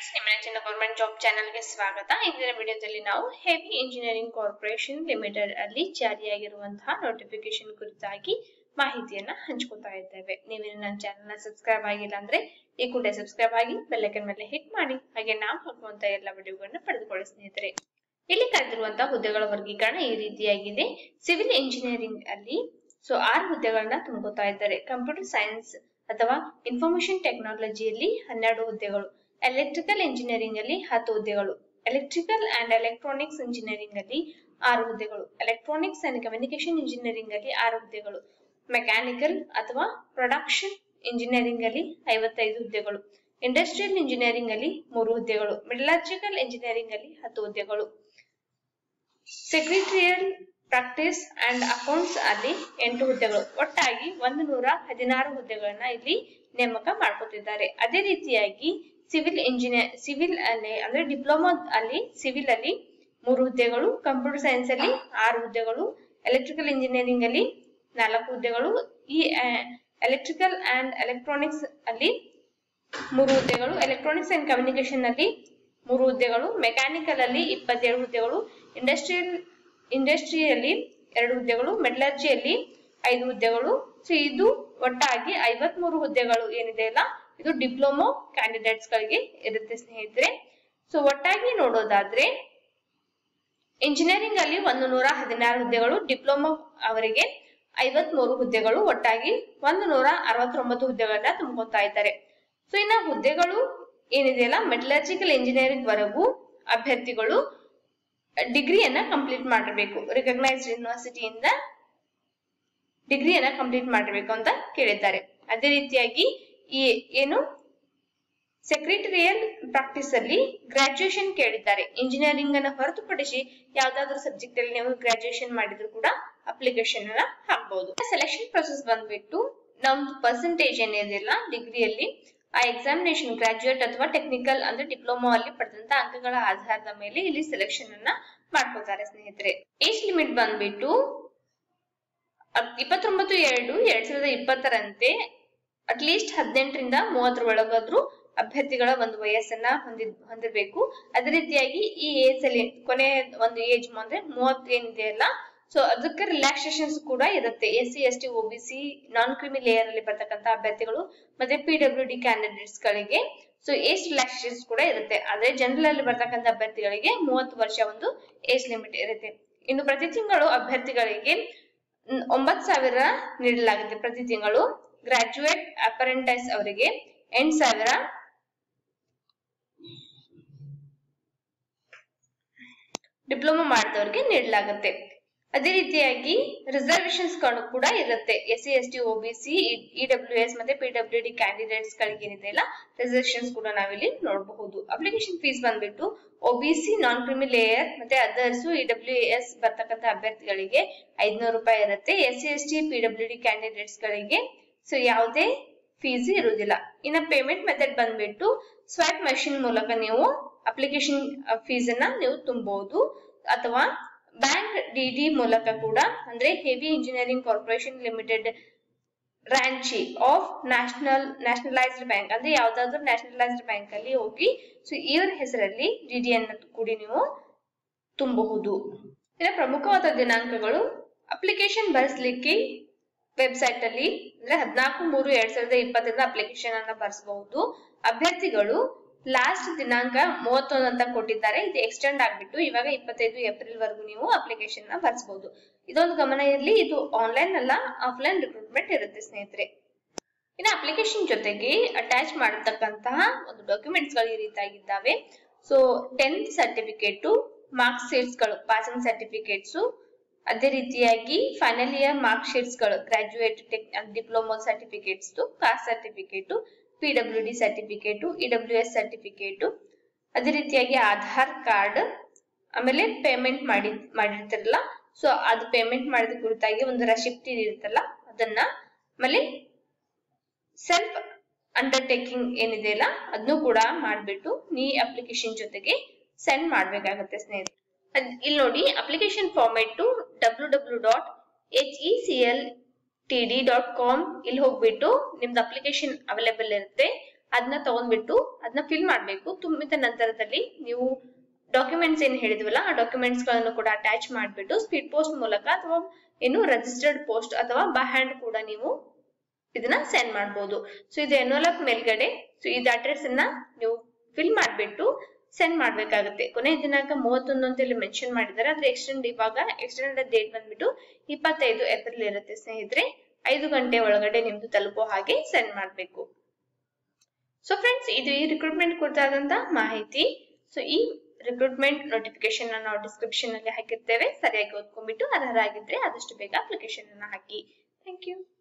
friends ನಿಮ್ಮ ನೆಚ್ಚಿನ government job ಚಾನೆಲ್ಗೆ ಸ್ವಾಗತ ಇಂದಿನ ವಿಡಿಯೋದಲ್ಲಿ ನಾವು ಹೆವಿ ಇಂಜಿನಿಯರಿಂಗ್ ಕಾರ್ಪೊರೇಷನ್ ಲಿಮಿಟೆಡ್ ಅಲ್ಲಿ ಜಾರಿಯಾಗಿರುವಂತಹ ನೋಟಿಫಿಕೇಶನ್ ಕುರಿತಾಗಿ ಮಾಹಿತಿಯನ್ನ ಹಂಚ್ಕೊತಾ ಇದ್ದೇವೆ ನೀವೇನು ನನ್ನ ಚಾನೆಲ್ ನ ಸಬ್ಸ್ಕ್ರೈಬ್ ಆಗಿಲ್ಲ ಅಂದ್ರೆ ಈ ಕೂಡಲೇ ಸಬ್ಸ್ಕ್ರೈಬ್ ಆಗಿ ಬೆಲ್ಲೈಕನ್ ಮೇಲೆ ಹಿಟ್ ಮಾಡಿ ಹಾಗೆ ನಾವು ಹಾಕುವಂತ ಎಲ್ಲ ವಿಡಿಯೋಗಳನ್ನ ಪಡೆದುಕೊಳ್ಳಿ ಸ್ನೇಹಿತರೆ ಇಲ್ಲಿ ಕರೆದಿರುವಂತಹ ಹುದ್ದೆಗಳ ವರ್ಗೀಕರಣ ಈ ರೀತಿಯಾಗಿದೆ ಸಿವಿಲ್ ಇಂಜಿನಿಯರಿಂಗ್ ಅಲ್ಲಿ ಸೊ ಆರು ಹುದ್ದೆಗಳನ್ನ ತುಂಬೋತಾ ಇದ್ದಾರೆ ಕಂಪ್ಯೂಟರ್ ಸೈನ್ಸ್ ಅಥವಾ ಇನ್ಫಾರ್ಮೇಶನ್ ಟೆಕ್ನಾಲಜಿಯಲ್ಲಿ ಹನ್ನೆರಡು ಹುದ್ದೆಗಳು ಎಲೆಕ್ಟ್ರಿಕಲ್ ಇಂಜಿನಿಯರಿಂಗ್ ಅಲ್ಲಿ ಹತ್ತು ಹುದ್ದೆಗಳು ಎಲೆಕ್ಟ್ರಿಕಲ್ ಅಂಡ್ ಎಲೆಕ್ಟ್ರಾನಿಕ್ಸ್ ಇಂಜಿನಿಯರಿಂಗ್ ಅಲ್ಲಿ ಆರು ಹುದ್ದೆಗಳು ಎಲೆಕ್ಟ್ರಾನಿಕ್ಸ್ ಅಂಡ್ ಕಮ್ಯುನಿಕೇಶನ್ ಇಂಜಿನಿಯರಿಂಗ್ ಅಲ್ಲಿ ಆರು ಹುದ್ದೆಗಳು ಮೆಕ್ಯಾನಿಕಲ್ ಅಥವಾ ಪ್ರೊಡಕ್ಷನ್ ಇಂಜಿನಿಯರಿಂಗ್ ಅಲ್ಲಿ ಐವತ್ತೈದು ಹುದ್ದೆಗಳು ಇಂಡಸ್ಟ್ರಿಯಲ್ ಇಂಜಿನಿಯರಿಂಗ್ ಅಲ್ಲಿ ಮೂರು ಹುದ್ದೆಗಳು ಮೆಟಲರ್ಜಿಕಲ್ ಇಂಜಿನಿಯರಿಂಗ್ ಅಲ್ಲಿ ಹತ್ತು ಹುದ್ದೆಗಳು ಸೆಕ್ರೆಟರಿಯಲ್ ಪ್ರಾಕ್ಟೀಸ್ ಅಂಡ್ ಅಕೌಂಟ್ಸ್ ಅಲ್ಲಿ ಎಂಟು ಹುದ್ದೆಗಳು ಒಟ್ಟಾಗಿ ಒಂದು ನೂರ ಹದಿನಾರು ಹುದ್ದೆಗಳನ್ನ ಇಲ್ಲಿ ನೇಮಕ ಮಾಡ್ಕೊತಿದ್ದಾರೆ ಅದೇ ರೀತಿಯಾಗಿ ಸಿವಿಲ್ ಇಂಜಿನಿಯರ್ ಸಿವಿಲ್ ಅಲ್ಲಿ ಅಂದ್ರೆ ಡಿಪ್ಲೊಮಾ ಅಲ್ಲಿ ಸಿವಿಲ್ ಅಲ್ಲಿ ಮೂರು ಹುದ್ದೆಗಳು ಕಂಪ್ಯೂಟರ್ ಸೈನ್ಸ್ ಅಲ್ಲಿ ಆರು ಹುದ್ದೆಗಳು ಎಲೆಕ್ಟ್ರಿಕಲ್ ಇಂಜಿನಿಯರಿಂಗ್ ಅಲ್ಲಿ ನಾಲ್ಕು ಹುದ್ದೆಗಳು ಈ ಎಲೆಕ್ಟ್ರಿಕಲ್ ಅಂಡ್ ಎಲೆಕ್ಟ್ರಾನಿಕ್ಸ್ ಅಲ್ಲಿ ಮೂರು ಹುದ್ದೆಗಳು ಎಲೆಕ್ಟ್ರಾನಿಕ್ಸ್ ಅಂಡ್ ಕಮ್ಯುನಿಕೇಶನ್ ಅಲ್ಲಿ ಮೂರು ಹುದ್ದೆಗಳು ಮೆಕ್ಯಾನಿಕಲ್ ಅಲ್ಲಿ ಇಪ್ಪತ್ತೆರಡು ಹುದ್ದೆಗಳು ಇಂಡಸ್ಟ್ರಿಯಲ್ ಇಂಡಸ್ಟ್ರಿಯಲ್ಲಿ ಎರಡು ಹುದ್ದೆಗಳು ಮೆಟಲರ್ಜಿಯಲ್ಲಿ ಐದು ಹುದ್ದೆಗಳು ಸೊ ಇದು ಒಟ್ಟಾಗಿ ಐವತ್ಮೂರು ಹುದ್ದೆಗಳು ಏನಿದೆ ಅಲ್ಲ ಇದು ಡಿಪ್ಲೊಮೊ ಕ್ಯಾಂಡಿಡೇಟ್ಸ್ ಗಳಿಗೆ ಇರುತ್ತೆ ಸ್ನೇಹಿತರೆ ಸೊ ಒಟ್ಟಾಗಿ ನೋಡೋದಾದ್ರೆ ಇಂಜಿನಿಯರಿಂಗ್ ಅಲ್ಲಿ ಒಂದು ನೂರ ಹದಿನಾರು ಹುದ್ದೆಗಳು ಡಿಪ್ಲೊಮೊ ಅವರಿಗೆ ಐವತ್ಮೂರು ಹುದ್ದೆಗಳು ಒಟ್ಟಾಗಿ ಒಂದು ನೂರ ಅರವತ್ತೊಂಬತ್ತು ಹುದ್ದೆಗಳನ್ನ ತುಂಬ್ಕೊತಾ ಇದ್ದಾರೆ ಸೊ ಇನ್ನ ಹುದ್ದೆಗಳು ಏನಿದೆಯಲ್ಲ ಮೆಟಲರ್ಜಿಕಲ್ ಇಂಜಿನಿಯರಿಂಗ್ ವರೆಗೂ ಅಭ್ಯರ್ಥಿಗಳು ಡಿಗ್ರಿಯನ್ನ ಕಂಪ್ಲೀಟ್ ಮಾಡಿರ್ಬೇಕು ರಿಕಗ್ನೈಸ್ಡ್ ಯೂನಿವರ್ಸಿಟಿಯಿಂದ ಡಿಗ್ರಿಯನ್ನ ಕಂಪ್ಲೀಟ್ ಮಾಡಿರ್ಬೇಕು ಅಂತ ಕೇಳಿದ್ದಾರೆ ಅದೇ ರೀತಿಯಾಗಿ ಈ ಏನು ಸೆಕ್ರೆಟರಿಯಲ್ ಪ್ರಾಕ್ಟೀಸ್ ಅಲ್ಲಿ ಗ್ರಾಜುಯೇಷನ್ ಕೇಳಿದ್ದಾರೆ ಇಂಜಿನಿಯರಿಂಗ್ ಅನ್ನ ಹೊರತುಪಡಿಸಿ ಯಾವ್ದಾದ್ರು ಸಬ್ಜೆಕ್ಟ್ ಅಲ್ಲಿ ನೀವು ಗ್ರಾಜುಯೇಷನ್ ಮಾಡಿದ್ರು ಕೂಡ ಅಪ್ಲಿಕೇಶನ್ ಅನ್ನ ಹಾಕ್ಬಹುದು ಸೆಲೆಕ್ಷನ್ ಪ್ರೊಸೆಸ್ ಬಂದ್ಬಿಟ್ಟು ನಮ್ದು ಪರ್ಸೆಂಟೇಜ್ ಏನಿದೆಯಲ್ಲ ಡಿಗ್ರಿಯಲ್ಲಿ ಆ ಎಕ್ಸಾಮಿನೇಷನ್ ಗ್ರಾಜುಯೇಟ್ ಅಥವಾ ಟೆಕ್ನಿಕಲ್ ಅಂದ್ರೆ ಡಿಪ್ಲೊಮಾ ಅಲ್ಲಿ ಪಡೆದಂತ ಅಂಕಗಳ ಆಧಾರದ ಮೇಲೆ ಇಲ್ಲಿ ಸೆಲೆಕ್ಷನ್ ಅನ್ನ ಮಾಡ್ಕೋತಾರೆ ಸ್ನೇಹಿತರೆ ಏಜ್ ಲಿಮಿಟ್ ಬಂದ್ಬಿಟ್ಟು ಇಪ್ಪತ್ತೊಂಬತ್ತು ಎರಡು ಎರಡ್ ಸಾವಿರದ ಇಪ್ಪತ್ತರಂತೆ ಅಟ್ಲೀಸ್ಟ್ ಹದಿನೆಂಟರಿಂದ ಮೂವತ್ತರ ಒಳಗಾದ್ರೂ ಅಭ್ಯರ್ಥಿಗಳ ಒಂದು ವಯಸ್ಸನ್ನ ಹೊಂದಿ ಹೊಂದಿರ್ಬೇಕು ಅದೇ ರೀತಿಯಾಗಿ ಈ ಏಜ್ ಅಲ್ಲಿ ಕೊನೆ ಒಂದು ಏಜ್ ಅಂದ್ರೆ ಮೂವತ್ತು ಏನಿದೆಯಲ್ಲ ಸೊ ಅದಕ್ಕೆ ರಿಲ್ಯಾಕ್ಸೇಷನ್ಸ್ ಕೂಡ ಇರುತ್ತೆ S C S T OBC non creamy layer ಅಲ್ಲಿ ಬರ್ತಕ್ಕಂತ ಅಭ್ಯರ್ಥಿಗಳು ಮತ್ತೆ ಪಿ ಡಬ್ಲ್ಯೂ ಡಿ ಕ್ಯಾಂಡಿಡೇಟ್ಸ್ ಗಳಿಗೆ ಸೊ ಏಜ್ ರಿಲ್ಯಾಕ್ಸೇಷನ್ಸ್ ಕೂಡ ಇರುತ್ತೆ ಆದ್ರೆ ಜನರಲ್ ಅಲ್ಲಿ ಬರ್ತಕ್ಕಂಥ ಅಭ್ಯರ್ಥಿಗಳಿಗೆ ಮೂವತ್ತು ವರ್ಷ ಒಂದು ಏಜ್ ಲಿಮಿಟ್ ಇರುತ್ತೆ ಇನ್ನು ಪ್ರತಿ ತಿಂಗಳು ಅಭ್ಯರ್ಥಿಗಳಿಗೆ ಒಂಬತ್ ಸಾವಿರ ನೀಡಲಾಗುತ್ತೆ ಪ್ರತಿ ತಿಂಗಳು ಗ್ರಾಜುಯೇಟ್ ಅಪರೆಂಟೈಸ್ ಅವರಿಗೆ ಎಂಟ್ ಸಾವಿರ ಡಿಪ್ಲೊಮಾ ಮಾಡಿದವರಿಗೆ ನೀಡಲಾಗುತ್ತೆ ಅದೇ ರೀತಿಯಾಗಿ ರಿಸರ್ವೇಶನ್ಸ್ ಕೂಡ ಇರುತ್ತೆ S C S T OBC E W S ಮತ್ತೆ ಪಿ ಡಬ್ಲ್ಯೂ ಡಿ ಕ್ಯಾಂಡಿಡೇಟ್ಸ್ ಗಳಿಗೆ ಏನಿದೆ ಅಲ್ಲ ರಿಸರ್ವೇಶನ್ಸ್ ಕೂಡ ನಾವಿಲ್ಲಿ ನೋಡಬಹುದು ಅಪ್ಲಿಕೇಶನ್ ಫೀಸ್ ಬಂದ್ಬಿಟ್ಟು ಒಬಿಸಿ ನಾನ್ ಕ್ರಿಮಿ ಲೇಯರ್ ಮತ್ತೆ ಅದರ್ಸ್ ಇ ಡಬ್ಲ್ಯೂ ಎಸ್ ಬರ್ತಕ್ಕಂಥ ಅಭ್ಯರ್ಥಿಗಳಿಗೆ ಐದ್ನೂರು ರೂಪಾಯಿ ಇರುತ್ತೆ S C S T P W D candidates ಗಳಿಗೆ ಸೊ ಯಾವುದೇ ಫೀಸ್ ಇರುವುದಿಲ್ಲ ಇನ್ನ ಪೇಮೆಂಟ್ ಮೆಥಡ್ ಬಂದ್ಬಿಟ್ಟು ಸ್ವೈಪ್ ಮಷಿನ್ ಮೂಲಕ ನೀವು ಅಪ್ಲಿಕೇಶನ್ ಫೀಸ್ ಅನ್ನ ನೀವು ತುಂಬಬಹುದು ಅಥವಾ ಬ್ಯಾಂಕ್ ಡಿಡಿ ಮೂಲಕ ಕೂಡ ಅಂದ್ರೆ heavy engineering corporation limited Ranchi of national nationalised bank ಅಂದ್ರೆ ಯಾವ್ದಾದ್ರು ನ್ಯಾಷನಲೈಸ್ಡ್ ಬ್ಯಾಂಕ್ ಅಲ್ಲಿ ಹೋಗಿ ಸೊ ಇವರ ಹೆಸರಲ್ಲಿ ಡಿಡಿ ಅನ್ನ ಕೂಡಿ ನೀವು ತುಂಬಬಹುದು ಇನ್ನ ಪ್ರಮುಖವಾದ ದಿನಾಂಕಗಳು ಅಪ್ಲಿಕೇಶನ್ ಬರೆಸಲಿಕ್ಕೆ ವೆಬ್ಸೈಟ್ ಅಲ್ಲಿ ಅಂದ್ರೆ ಹದಿನಾಲ್ಕು ಮೂರು ಎರಡ್ ಸಾವಿರದ ಇಪ್ಪತ್ತರಿಂದ ಅಪ್ಲಿಕೇಶನ್ ಅನ್ನ ಬರೆಸಬಹುದು ಅಭ್ಯರ್ಥಿಗಳು ಲಾಸ್ಟ್ ದಿನಾಂಕ ಮೂವತ್ತೊಂದು ಅಂತ ಕೊಟ್ಟಿದ್ದಾರೆ ಇದು ಎಕ್ಸ್ಟೆಂಡ್ ಆಗ್ಬಿಟ್ಟು ಇವಾಗ ಇಪ್ಪತ್ತೈದು ಏಪ್ರಿಲ್ ವರೆಗೂ ನೀವು ಅಪ್ಲಿಕೇಶನ್ ನ ಬರ್ಸಬಹುದು ಇದೊಂದು ಗಮನ ಇರಲಿ ಇದು ಆನ್ಲೈನ್ ಅಲ್ಲ ಆಫ್ಲೈನ್ ರಿಕ್ರೂಟ್ಮೆಂಟ್ ಇರುತ್ತೆ ಸ್ನೇಹಿತರೆ ಇನ್ನು ಅಪ್ಲಿಕೇಶನ್ ಜೊತೆಗೆ ಅಟ್ಯಾಚ್ ಮಾಡಿರ್ತಕ್ಕಂತಹ ಒಂದು ಡಾಕ್ಯುಮೆಂಟ್ಸ್ ಗಳು ಈ ರೀತಿಯಾಗಿದ್ದಾವೆ so tenth certificate marks sheets ಗಳು ಪಾಸಿಂಗ್ ಸರ್ಟಿಫಿಕೇಟ್ಸ್ ಅದೇ ರೀತಿಯಾಗಿ ಫೈನಲ್ ಇಯರ್ ಮಾರ್ಕ್ ಶೀಟ್ಸ್ ಗಳು graduate diploma certificates caste certificate P W D certificate E W S certificate ಅದೇ ರೀತಿಯಾಗಿ ಆಧಾರ್ ಕಾರ್ಡ್ ಆಮೇಲೆ ಪೇಮೆಂಟ್ ಮಾಡಿ ಮಾಡಿರ್ತಾರಲ್ಲ ಸೊ ಅದು ಪೇಮೆಂಟ್ ಮಾಡಿದ ಕುರಿತಾಗಿ ಒಂದು ರೆಸಿಪ್ಟ್ ಇರುತ್ತಲ್ಲ ಅದನ್ನ ಆಮೇಲೆ ಸೆಲ್ಫ್ ಅಂಡರ್ಟೇಕಿಂಗ್ ಏನಿದೆ ಅಲ್ಲ ಅದನ್ನು ಕೂಡ ಮಾಡ್ಬಿಟ್ಟು ನೀ ಅಪ್ಲಿಕೇಶನ್ ಜೊತೆಗೆ ಸೆಂಡ್ ಮಾಡ್ಬೇಕಾಗತ್ತೆ ಸ್ನೇಹಿತರೆ ಇಲ್ಲಿ ನೋಡಿ application format W W dot H E C L T D dot com ಇಲ್ಲಿ ಹೋಗ್ಬಿಟ್ಟು ನಿಮ್ದು ಅಪ್ಲಿಕೇಶನ್ ಅವೈಲೇಬಲ್ ಇರುತ್ತೆ ಅದನ್ನ ತಗೊಂಡ್ಬಿಟ್ಟು ಅದನ್ನ ಫಿಲ್ ಮಾಡ್ಬೇಕು ತುಂಬಿದ ನಂತರದಲ್ಲಿ ನೀವು ಡಾಕ್ಯುಮೆಂಟ್ಸ್ ಏನ್ ಹೇಳಿದ್ವಲ್ಲ ಆ ಡಾಕ್ಯುಮೆಂಟ್ಸ್ ಗಳನ್ನು ಕೂಡ ಅಟ್ಯಾಚ್ ಮಾಡ್ಬಿಟ್ಟು ಸ್ಪೀಡ್ ಪೋಸ್ಟ್ ಮೂಲಕ ಅಥವಾ ಏನು ರಿಜಿಸ್ಟರ್ಡ್ ಪೋಸ್ಟ್ ಅಥವಾ ಬೈ ಹ್ಯಾಂಡ್ ಕೂಡ ನೀವು ಇದನ್ನ ಸೆಂಡ್ ಮಾಡಬಹುದು ಸೊ ಇದು ಎನ್ವಲಪ್ ಮೇಲ್ಗಡೆ ಸೊ ಇದು ಅಡ್ರೆಸ್ ಅನ್ನ ನೀವು ಫಿಲ್ ಮಾಡ್ಬಿಟ್ಟು ಸೆಂಡ್ ಮಾಡ್ಬೇಕಾಗುತ್ತೆ ಕೊನೆ ದಿನಾಂಕ ಮೂವತ್ತೊಂದು ಅಂತ ಇಲ್ಲಿ ಮೆನ್ಷನ್ ಮಾಡಿದ್ದಾರೆ ಆದ್ರೆ ಎಕ್ಸ್ಟೆಂಡ್ ಇವಾಗ ಎಕ್ಸ್ಟೆಂಡ್ ಡೇಟ್ ಬಂದ್ಬಿಟ್ಟು ಇಪ್ಪತ್ತೈದು ಏಪ್ರಿಲ್ ಇರುತ್ತೆ ಸ್ನೇಹಿತರೆ ಐದು ಗಂಟೆ ಒಳಗಡೆ ನಿಮ್ದು ತಲುಪೋ ಹಾಗೆ ಸೆಂಡ್ ಮಾಡ್ಬೇಕು ಸೊ ಫ್ರೆಂಡ್ಸ್ ಇದು ಈ ರಿಕ್ರೂಟ್ಮೆಂಟ್ ಕುರಿತಾದಂತ ಮಾಹಿತಿ ಸೊ ಈ ರಿಕ್ರೂಟ್ಮೆಂಟ್ ನೋಟಿಫಿಕೇಶನ್ ನಾವು ಡಿಸ್ಕ್ರಿಪ್ಷನ್ ಅಲ್ಲಿ ಹಾಕಿರ್ತೇವೆ ಸರಿಯಾಗಿ ಓದ್ಕೊಂಡ್ಬಿಟ್ಟು ಅರ್ಹರಾಗಿದ್ರೆ ಆದಷ್ಟು ಬೇಗ ಅಪ್ಲಿಕೇಶನ್ ಅನ್ನ ಹಾಕಿ ಥ್ಯಾಂಕ್ ಯು